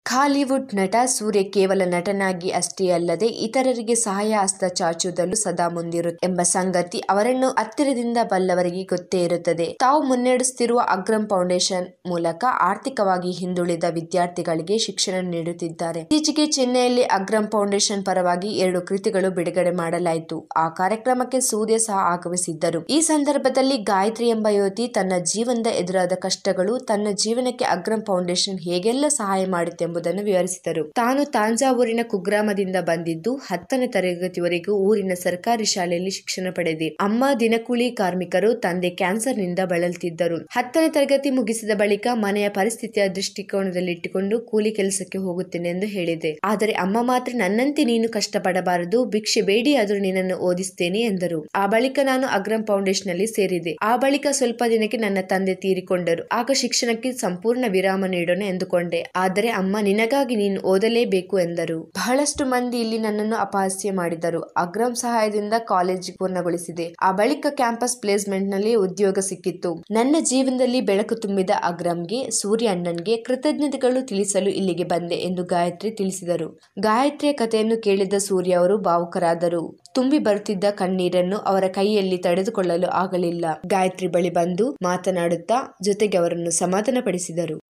ಖಾಲಿವುಡ್ ನಟ ಸೂರ್ಯ ಕೇವಲ ನಟನಾಗಿ ಅಷ್ಟೇ ಅಲ್ಲದೆ ಇತರರಿಗೆ ಸಹಾಯ ಹಸ್ತ ಚಾಚುವುದಲ್ಲೂ ಸದಾ ಮುಂದಿರು ಎಂಬ ಸಂಗತಿ ಅವರನ್ನು ಹತ್ತಿರದಿಂದ ಬಲ್ಲವರಿಗೆ ಗೊತ್ತೇ ಇರುತ್ತದೆ ತಾವು ಮುನ್ನಡೆಸುತ್ತಿರುವ ಅಗ್ರಂ ಫೌಂಡೇಶನ್ ಮೂಲಕ ಆರ್ಥಿಕವಾಗಿ ಹಿಂದುಳಿದ ವಿದ್ಯಾರ್ಥಿಗಳಿಗೆ ಶಿಕ್ಷಣ ನೀಡುತ್ತಿದ್ದಾರೆ ಇತ್ತೀಚೆಗೆ ಚೆನ್ನೈಯಲ್ಲಿ ಅಗ್ರಂ ಫೌಂಡೇಶನ್ ಪರವಾಗಿ ಎರಡು ಕೃತಿಗಳು ಬಿಡುಗಡೆ ಮಾಡಲಾಯಿತು ಆ ಕಾರ್ಯಕ್ರಮಕ್ಕೆ ಸೂರ್ಯ ಸಹ ಆಗಮಿಸಿದ್ದರು ಈ ಸಂದರ್ಭದಲ್ಲಿ ಗಾಯತ್ರಿ ಎಂಬ ಯುವತಿ ತನ್ನ ಜೀವನದ ಎದುರಾದ ಕಷ್ಟಗಳು ತನ್ನ ಜೀವನಕ್ಕೆ ಅಗ್ರಂ ಫೌಂಡೇಶನ್ ಹೇಗೆಲ್ಲ ಸಹಾಯ ಮಾಡುತ್ತೆಂಬುದನ್ನು ವಿವರಿಸಿದರು ತಾನು ತಾಂಜಾವೂರಿನ ಕುಗ್ರಾಮದಿಂದ ಬಂದಿದ್ದು ಹತ್ತನೇ ತರಗತಿವರೆಗೂ ಊರಿನ ಸರ್ಕಾರಿ ಶಾಲೆಯಲ್ಲಿ ಶಿಕ್ಷಣ ಪಡೆದೆ ಅಮ್ಮ ದಿನಕೂಲಿ ಕಾರ್ಮಿಕರು ತಂದೆ ಕ್ಯಾನ್ಸರ್ನಿಂದ ಬಳಲುತ್ತಿದ್ದರು ಹತ್ತನೇ ತರಗತಿ ಮುಗಿಸಿದ ಬಳಿಕ ಮನೆಯ ಪರಿಸ್ಥಿತಿಯ ದೃಷ್ಟಿಕೋನದಲ್ಲಿಟ್ಟುಕೊಂಡು ಕೂಲಿ ಕೆಲಸಕ್ಕೆ ಹೋಗುತ್ತೇನೆ ಎಂದು ಹೇಳಿದೆ ಆದರೆ ಅಮ್ಮ ಮಾತ್ರ ನನ್ನಂತೆ ನೀನು ಕಷ್ಟಪಡಬಾರದು ಭಿಕ್ಷೆ ಬೇಡಿ ಆದರೂ ನಿನ್ನನ್ನು ಓದಿಸ್ತೇನೆ ಎಂದರು ಆ ಬಳಿಕ ನಾನು ಅಗ್ರಂ ಫೌಂಡೇಶನ್ ನಲ್ಲಿ ಸೇರಿದೆ ಆ ಬಳಿಕ ಸ್ವಲ್ಪ ದಿನಕ್ಕೆ ನನ್ನ ತಂದೆ ತೀರಿಕೊಂಡರು ಆಗ ಶಿಕ್ಷಣಕ್ಕೆ ಸಂಪೂರ್ಣ ವಿರಾಮ ನೀಡೋಣ ಎಂದುಕೊಂಡೆ ಆದರೆ ಅಮ್ಮ ನಿನಗಾಗಿ ನೀನು ಓದಲೇಬೇಕು ಎಂದರು ಬಹಳಷ್ಟು ಮಂದಿ ಇಲ್ಲಿ ನನ್ನನ್ನು ಅಪಹಾಸ್ಯ ಮಾಡಿದರು ಅಗ್ರಂ ಸಹಾಯದಿಂದ ಕಾಲೇಜ್ ಪೂರ್ಣಗೊಳಿಸಿದೆ ಆ ಬಳಿಕ ಕ್ಯಾಂಪಸ್ ಪ್ಲೇಸ್ಮೆಂಟ್ ನಲ್ಲಿ ಉದ್ಯೋಗ ಸಿಕ್ಕಿತ್ತು ನನ್ನ ಜೀವನದಲ್ಲಿ ಬೆಳಕು ತುಂಬಿದ ಅಗ್ರಂಗೆ ಸೂರ್ಯ ಅಣ್ಣನ್ಗೆ ಕೃತಜ್ಞತೆಗಳು ತಿಳಿಸಲು ಇಲ್ಲಿಗೆ ಬಂದೆ ಎಂದು ಗಾಯತ್ರಿ ತಿಳಿಸಿದರು ಗಾಯತ್ರಿಯ ಕಥೆಯನ್ನು ಕೇಳಿದ ಸೂರ್ಯ ಅವರು ಭಾವುಕರಾದರು ತುಂಬಿ ಬರುತ್ತಿದ್ದ ಕಣ್ಣೀರನ್ನು ಅವರ ಕೈಯಲ್ಲಿ ತಡೆದುಕೊಳ್ಳಲು ಆಗಲಿಲ್ಲ ಗಾಯತ್ರಿ ಬಳಿ ಬಂದು ಮಾತನಾಡುತ್ತಾ ಜೊತೆಗೆ ಅವರನ್ನು ಸಮಾಧಾನಪಡಿಸಿದರು